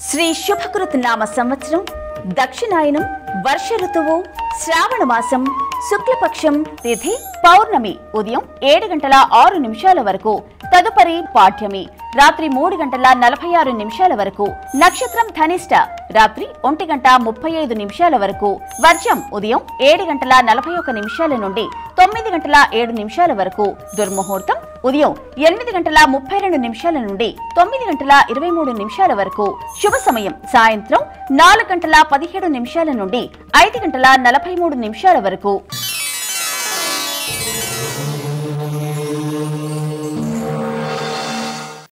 శ్రీ శుభకృత్ నామ సంవత్సరం దక్షిణాయనం వర్ష ఋతువు శ్రావణ మాసం శుక్లపక్షం తిథి పౌర్ణమి ఉదయం ఏడు గంటల ఆరు నిమిషాల వరకు తదుపరి పాఠ్యమి రాత్రి మూడు గంటల నలభై ఆరు నిమిషాల వరకు నక్షత్రం ధనిష్ట రాత్రి ఒంటి గంట ముప్పై ఐదు నిమిషాల వరకు వర్జం ఉదయం ఏడు గంటల నలభై ఒక నిమిషాల నుండి తొమ్మిది గంటల ఏడు నిమిషాల వరకు దుర్ముహూర్తం ఉదయం ఎనిమిది గంటల ముప్పై రెండు నిమిషాల నుండి తొమ్మిది గంటల ఇరవై మూడు నిమిషాల వరకు శుభ సమయం సాయంత్రం నాలుగు గంటల పదిహేడు నిమిషాల నుండి ఐదు గంటల నలభై మూడు నిమిషాల వరకు